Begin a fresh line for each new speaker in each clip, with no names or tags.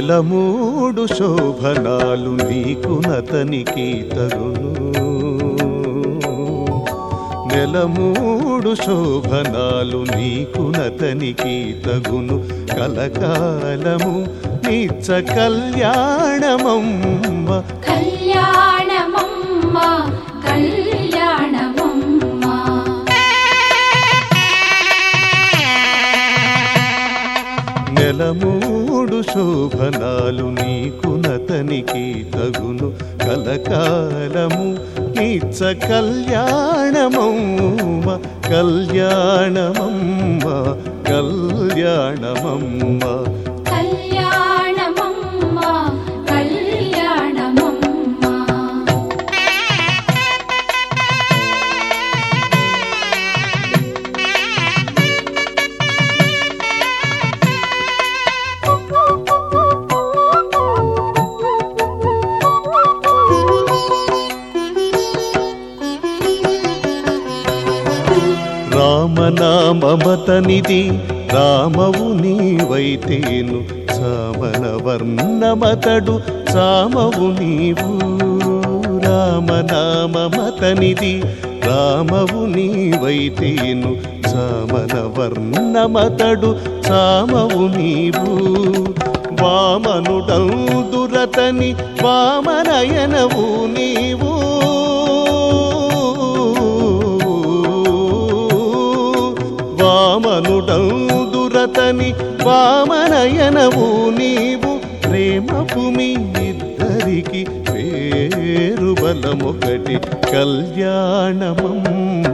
నెల మూడు శోభనాలు నీకు నతనికి తగును నెల మూడు శోభనాలు నీకు నతనికి తగును కలకాలము నిత్య కళ్యాణమమ్మ
కళ్యాణమమ్మ కళ్యాణమమ్మ
నెల మూడు శోభనాలు నీకు నతనికి తగును కలకాలము నిత్య కళ్యాణమమ్మ కళ్యాణమమ్మ కళ్యాణమమ్మ
కళ్యాణమమ్మ కళ్యాణమమ్మ
రామనామమతనిది రామవు నీవైతేను సామన వర్ణమతడు సామవు నీవు రామనామమతనిది రామవు నీవైతేను సామన వర్ణమతడు సామవు నీవు వామనుడందురతని వామనయనవు నీవు వామనుడందురతని వామనయనవు నీవు ప్రేమ భూమి ఇద్దరికి పేరు బలమొకటి కళ్యాణమమ్మ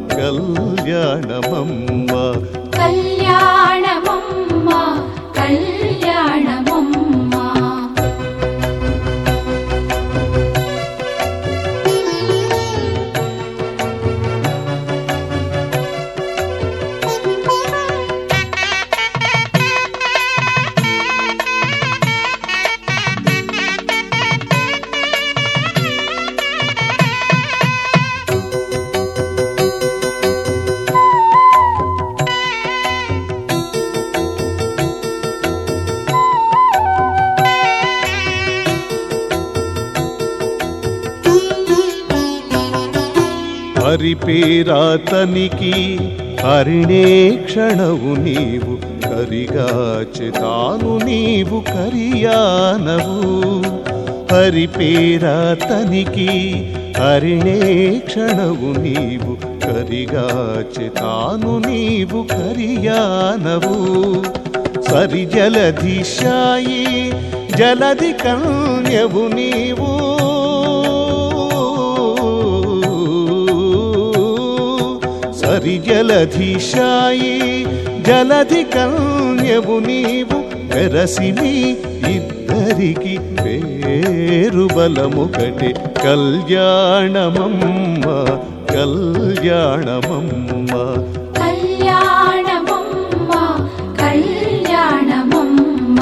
కళ్యాణమమ్మ
కళ్యాణమమ్మ కళ్యాణమమ్మ
హరిపేరాతనికి హరిణే క్షణవు నీవు కరిగాచెతాను నీవు కరియానవు హరిపేరాతనికి హరిణే క్షణవు నీవు కరిగాచెతాను నీవు కరియానవు సరి జలధిశాయి జలధి కన్యవు నీవు సరి జలధిశాయి జలధి కన్యవు నీవు వెరసిని ఇద్దరికి పేరు బలముకటి కళ్యాణమమ్మ కళ్యాణమమ్మ
కళ్యాణమమ్మ కళ్యాణమమ్మ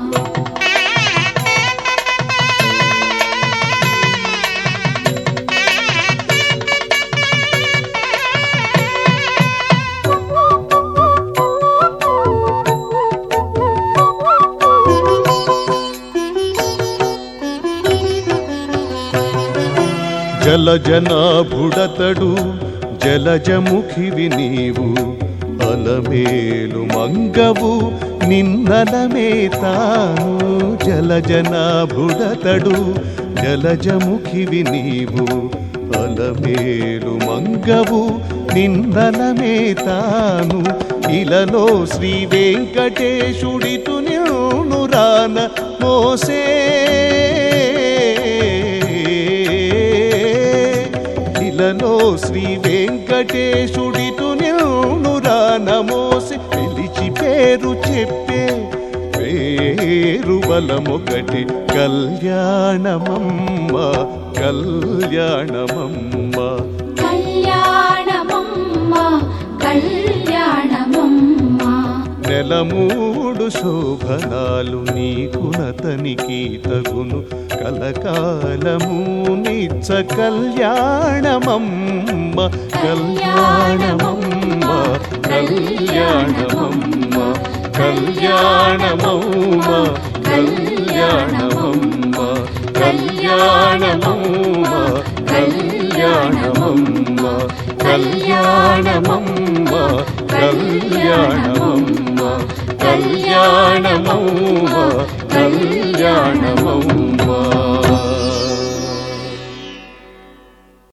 జలజనాభుడతడు జలజముఖివి నీవు అలమేలు మంగవు నిన్నలమే తాను జలజనాభుడతడు జలజముఖివి నీవు అలమేలు మంగవు నిన్నలమే తాను ఇలలో శ్రీ వెంకటేశుడితు నిన్ను రాన మోసే ఇలలో శ్రీ వెంకటేశుడితు నిన్ను రానమోసి పిలిచి పేరు చెప్పే పేరు బలమొకటి కళ్యాణమమ్మ కళ్యాణమమ్మ
కళ్యాణమమ్మ కళ్యాణమమ్మ
నెల మూడు శోభనాలు నీకు నతనికి తగును కలకాలము నిత్య కళ్యాణమమ్మ కళ్యాణమమ్మ కళ్యాణమమ్మ కళ్యాణమమ్మ కళ్యాణమమ్మ కళ్యాణమమ్మ కళ్యాణమమ్మ కళ్యాణమమ్మ కళ్యాణమమ్మ కళ్యాణమమ్మ కళ్యాణమమ్మ